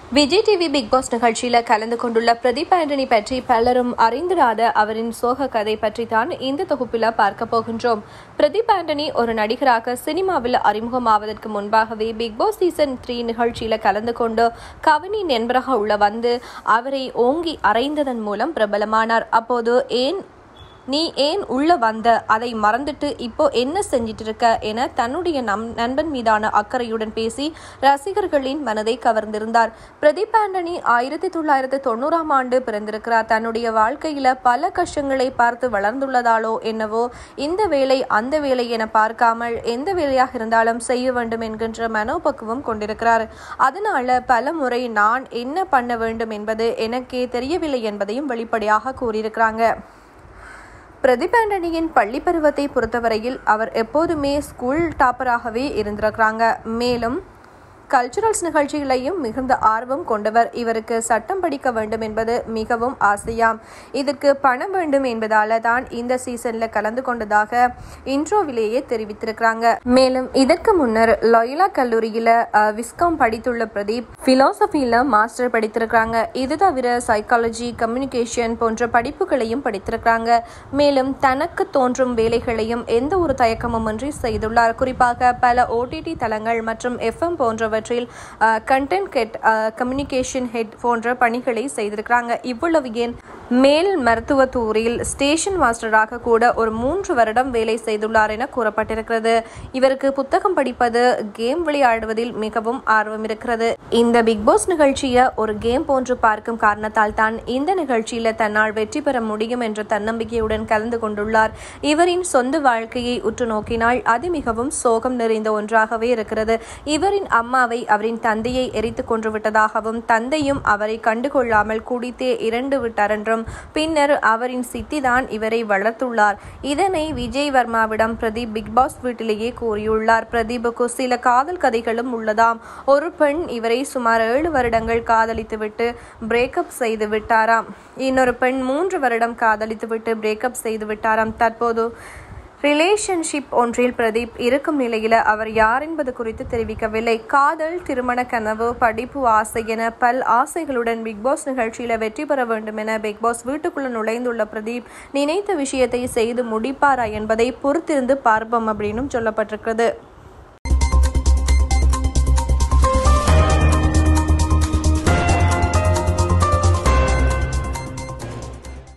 Vijay TV big pass நிகழ்ச்சியில கலந்து கொண்டுள்ள பிரதீப் ஆண்டனி பற்றி பலரும் அறிந்திராத அவரின் சோக கதை பற்றி தான் இந்த தொகுப்பில் பார்க்க போகின்றோம் பிரதீப் ஆண்டனி ஒரு நடிகராக சினிமாவில் அறிமுகமாவதற்கு முன்பாகவே பிக் பாஸ் சீசன் த்ரீ நிகழ்ச்சியில கலந்து கொண்டு கவினி நண்பராக உள்ள வந்து அவரை ஓங்கி அறைந்ததன் மூலம் பிரபலமானார் அப்போது ஏன் நீ ஏன் உள்ள வந்த அதை மறந்துட்டு இப்போ என்ன செஞ்சிட்டு இருக்க என தன்னுடைய நம் நண்பன் மீதான அக்கறையுடன் பேசி ரசிகர்களின் மனதை கவர்ந்திருந்தார் பிரதீப் ஆண்டனி ஆயிரத்தி தொள்ளாயிரத்தி தொண்ணூறாம் ஆண்டு பிறந்திருக்கிறார் தன்னுடைய வாழ்க்கையில பல கஷ்டங்களை பார்த்து வளர்ந்துள்ளதாலோ என்னவோ இந்த வேலை அந்த வேலை என பார்க்காமல் எந்த வேலையாக இருந்தாலும் செய்ய வேண்டும் என்கின்ற மனோபக்குவம் கொண்டிருக்கிறார் அதனால பல முறை நான் என்ன பண்ண வேண்டும் என்பது எனக்கே தெரியவில்லை என்பதையும் வெளிப்படையாக கூறியிருக்கிறாங்க பிரதீப் ஆண்டனியின் பள்ளி பருவத்தை பொறுத்தவரையில் அவர் எப்போதுமே ஸ்கூல் டாப்பராகவே இருந்திருக்கிறாங்க மேலும் கல்ச்சுரல்ஸ் நிகழ்ச்சிகளையும் மிகுந்த ஆர்வம் கொண்டவர் இவருக்கு சட்டம் படிக்க வேண்டும் என்பது மிகவும் ஆசையாம் இதற்கு பணம் வேண்டும் என்பதால தான் இந்த சீசன்ல கலந்து கொண்டதாக இன்ட்ரோவிலேயே தெரிவித்திருக்கிறாங்க மேலும் இதற்கு முன்னர் லொயலா கல்லூரியில அஹ், விஸ்காம் படித்துள்ள பிரதீப் பிலாசபியில மாஸ்டர் படித்திருக்கிறாங்க இது தவிர சைக்காலஜி கம்யூனிகேஷன் போன்ற படிப்புகளையும் படித்திருக்கிறாங்க மேலும் தனக்கு தோன்றும் வேலைகளையும் எந்த ஒரு தயக்கமுமின்றி செய்துள்ளார் குறிப்பாக பல ஓடிடி தளங்கள் மற்றும் எஃப்எம் போன்றவற்றில் கண்டென்ட் ஹெட் கம்யூனிகேஷன் ஹெட் போன்ற பணிகளை செய்திருக்கிறாங்க இவ்வளவு ஏன் மேல் மருத்துவத்தூரில் ஸ்டேஷன் மாஸ்டராக கூட ஒரு மூன்று வருடம் வேலை செய்துள்ளார் என கூறப்பட்டிருக்கிறது இவருக்கு புத்தகம் படிப்பது கேம் விளையாடுவதில் மிகவும் ஆர்வம் இருக்கிறது இந்த பிக் பாஸ் நிகழ்ச்சியை ஒரு கேம் போன்று பார்க்கும் காரணத்தால் தான் இந்த நிகழ்ச்சியில தன்னால் வெற்றி பெற முடியும் என்ற தன்னம்பிக்கையுடன் கலந்து கொண்டுள்ளார் இவரின் சொந்த வாழ்க்கையை உற்று நோக்கினால் அது மிகவும் சோகம் நிறைந்த ஒன்றாகவே இருக்கிறது இவரின் அம்மாவை அவரின் தந்தையை எரித்து கொன்று விட்டதாகவும் தந்தையும் அவரை கண்டுகொள்ளாமல் குடித்தே இறந்து விட்டார் என்றும் பின்னர் அவரின் சித்திதான் இவரை வளர்த்துள்ளார் இதனை விஜய் வர்மாவிடம் பிரதீப் பிக் பாஸ் வீட்டிலேயே கூறியுள்ளார் பிரதீப்புக்கு சில காதல் கதைகளும் உள்ளதாம் ஒரு பெண் இவரை சுமார் ஏழு வருடங்கள் காதலித்துவிட்டு பிரேக்கப் செய்து விட்டாராம் இன்னொரு பெண் மூன்று வருடம் காதலித்துவிட்டு பிரேக்கப் செய்து விட்டாராம் தற்போது ரிலேஷன்ஷிப் ஒன்றில் பிரதீப் இருக்கும் நிலையில அவர் யார் என்பது குறித்து தெரிவிக்கவில்லை காதல் திருமண கனவு படிப்பு ஆசை என பல் ஆசைகளுடன் பிக் பாஸ் நிகழ்ச்சியில வெற்றி பெற வேண்டும் என பிக் பாஸ் வீட்டுக்குள்ள நுழைந்துள்ள பிரதீப் நினைத்த விஷயத்தை செய்து முடிப்பாரா என்பதை பொறுத்திருந்து பார்ப்போம் அப்படின்னும் சொல்லப்பட்டிருக்கிறது